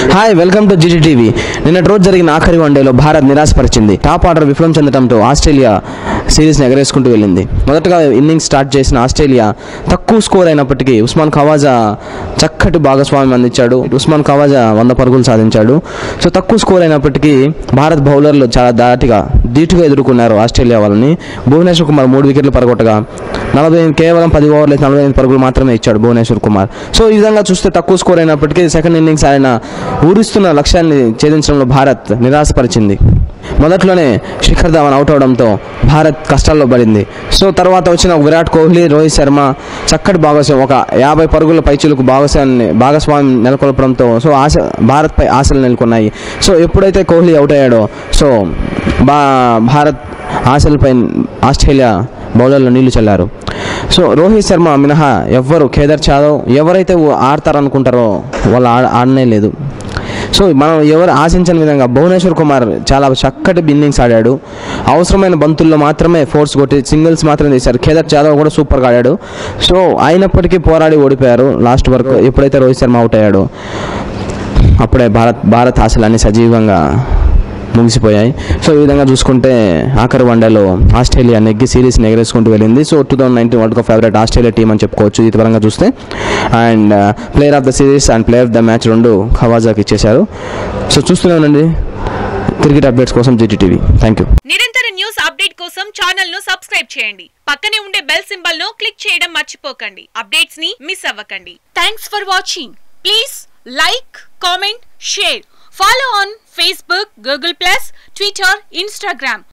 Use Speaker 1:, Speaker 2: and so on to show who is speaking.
Speaker 1: hi welcome to GT TV నిన్నటి రోజు జరిగిన ఆఖరి వన్డేలో భారత్ నిరాశపరిచింది టాప్ ఆర్డర్ విఫలం చెందడంతో ఆస్ట్రేలియా సిరీస్ని ఎగరేసుకుంటూ వెళ్ళింది మొదటగా ఇన్నింగ్స్ స్టార్ట్ చేసిన ఆస్ట్రేలియా తక్కువ స్కోర్ అయినప్పటికీ ఉస్మాన్ ఖవాజా చక్కటి భాగస్వామ్యం అందించాడు ఉస్మాన్ ఖవాజా వంద పరుగులు సాధించాడు సో తక్కువ స్కోర్ అయినప్పటికీ భారత్ బౌలర్లు చాలా దాటిగా ధీటుగా ఎదుర్కొన్నారు ఆస్ట్రేలియా వాళ్ళని భువనేశ్వర్ కుమార్ మూడు వికెట్లు పరగొట్టగా నలభై కేవలం పది ఓవర్లు అయితే నలభై ఎనిమిది పరుగులు మాత్రమే ఇచ్చాడు భువనేశ్వర్ కుమార్ సో ఈ విధంగా చూస్తే తక్కువ స్కోర్ అయినప్పటికీ సెకండ్ ఇన్నింగ్స్ ఆయన ఊరిస్తున్న లక్ష్యాన్ని ఛేదించడంలో భారత్ నిరాశపరిచింది మొదట్లోనే శిఖర్ ధవన్ అవుట్ అవడంతో భారత్ కష్టాల్లో పడింది సో తర్వాత వచ్చిన విరాట్ కోహ్లీ రోహిత్ శర్మ చక్కటి భాగస్వామ్యం ఒక యాభై పరుగుల పైచులకు భాగస్వామ్యాన్ని భాగస్వామ్యం నెలకొల్పడంతో సో ఆశ భారత్పై ఆశలు నెలకొన్నాయి సో ఎప్పుడైతే కోహ్లీ అవుట్ అయ్యాడో సో బా భారత్ ఆశలపై ఆస్ట్రేలియా బౌలర్లు నీళ్లు చల్లారు సో రోహిత్ శర్మ మినహా ఎవ్వరు కేదార్ యాదవ్ ఎవరైతే ఆడతారనుకుంటారో వాళ్ళు ఆడ ఆడనే లేదు సో మనం ఎవరు ఆశించని విధంగా భువనేశ్వర్ కుమార్ చాలా చక్కటి ఇన్నింగ్స్ ఆడాడు అవసరమైన బంతుల్లో మాత్రమే ఫోర్స్ కొట్టి సింగిల్స్ మాత్రమే తీశారు కేదార్ యాదవ్ కూడా సూపర్గా ఆడాడు సో అయినప్పటికీ పోరాడి ఓడిపోయారు లాస్ట్ వరకు ఎప్పుడైతే రోహిత్ శర్మ అవుట్ అయ్యాడో అప్పుడే భారత్ భారత్ ఆశలన్నీ సజీవంగా ముగిసిపోయాయి సో ఈ విధంగా చూసుకుంటే ఆఖరి వన్డేలో ఆస్ట్రేలియా నెగ్గి సిరీస్ని ఎగరేసుకుంటూ వెళ్ళింది so two thousand nineteen world cup favourite Australia team అని చెప్పుకోవచ్చు ఈ పరంగా చూస్తే and player of the series and player of the match రెండు ఖవాజాకి ఇచ్చేశారు సో చూస్తూనే ఉండండి క్రికెట్ అప్డేట్స్ కోసం జీటీ టీవీ థ్యాంక్ యూ
Speaker 2: నిరంతర న్యూస్ అప్డేట్ కోసం ఛానల్ ను సబ్స్క్రైబ్ చేయండి పక్కనే ఉండే బెల్ సింబల్ ను క్లిక్ చేయడం మర్చిపోకండి అప్డేట్స్ ని మిస్ అవ్వకండి thanks for watching please like comment share follow on Facebook Google plus Twitter Instagram